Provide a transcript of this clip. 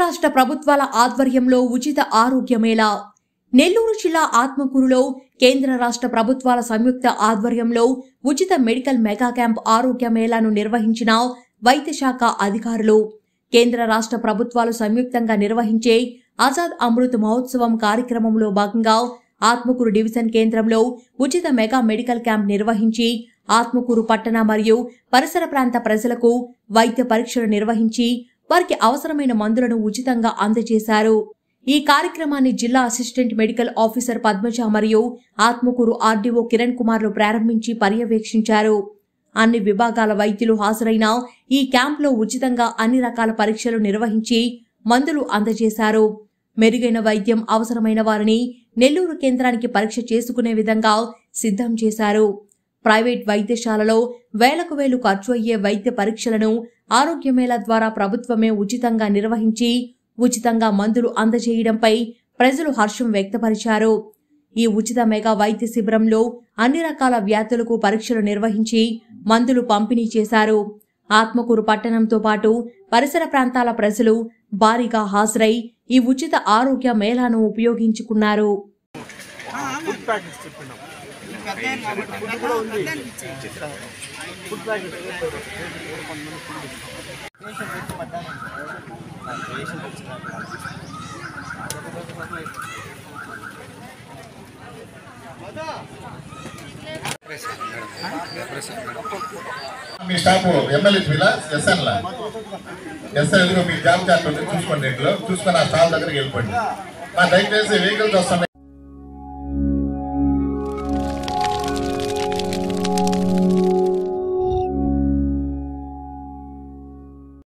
రాష్ట్ర ప్రభుత్వాల ఆధ్వర్యంలో ఉచిత ఆరోగ్య మేళా నెల్లూరు జిల్లా ఆత్మకూరులో కేంద్ర రాష్ట్ర ప్రభుత్వాల సంయుక్త ఆధ్వర్యంలో ఉచిత మెడికల్ మెగా క్యాంప్ ఆరోగ్య మేళాను నిర్వహించిన వైద్య శాఖ అధికారులు కేంద్ర రాష్ట్ర ప్రభుత్వాలు సంయుక్తంగా నిర్వహించే ఆజాద్ అమృత్ మహోత్సవం కార్యక్రమంలో భాగంగా ఆత్మకూరు డివిజన్ కేంద్రంలో ఉచిత మెగా మెడికల్ క్యాంప్ నిర్వహించి ఆత్మకూరు పట్టణ మరియు పరిసర ప్రాంత ప్రజలకు వైద్య పరీక్షలు నిర్వహించి వారికి అవసరమైన మందులను ఉచితంగా అందజేశారు ఈ కార్యక్రమాన్ని జిల్లా అసిస్టెంట్ మెడికల్ ఆఫీసర్ పద్మజ మరియు ఆత్మకూరు ఆర్డీఓ కిరణ్ కుమార్లు ప్రారంభించి పర్యవేక్షించారు అన్ని విభాగాల వైద్యులు హాజరైన ఈ క్యాంప్లో ఉచితంగా అన్ని రకాల పరీక్షలు నిర్వహించి మందులు అందజేశారు మెరుగైన వైద్యం అవసరమైన వారిని నెల్లూరు కేంద్రానికి పరీక్ష చేసుకునే విధంగా సిద్ధం చేశారు ప్రైవేట్ వైద్యశాలలో వేలకు వేలు ఖర్చు అయ్యే వైద్య పరీక్షలను ఆరోగ్య మేళా ద్వారా ప్రభుత్వమే ఉచితంగా నిర్వహించి ఉచితంగా మందులు అందజేయడంపై ప్రజలు హర్షం వ్యక్తపరిచారు ఈ ఉచిత మెగా వైద్య శిబిరంలో అన్ని రకాల వ్యాధులకు పరీక్షలు నిర్వహించి మందులు పంపిణీ చేశారు ఆత్మకూరు పట్టణంతో పాటు పరిసర ప్రాంతాల ప్రజలు భారీగా హాజరై ఈ ఉచిత ఆరోగ్య మేళాను ఉపయోగించుకున్నారు ఫుడ్ ప్యాకెట్స్ చెప్పినాం ఫుడ్ కూడా ఉంది ఫుడ్ ప్యాకెట్స్ మీ స్టాఫ్ ఎమ్మెల్యే ఎస్ఎన్లా ఎస్ఎన్ ఎదురు మీ జాబ్ చార్ట్ ఉంది చూసుకోండి ఇంట్లో చూసుకొని ఆ స్టాఫ్ దగ్గరికి వెళ్ళిపోండి మా దయచేసి వెహికల్స్ వస్తున్నాయి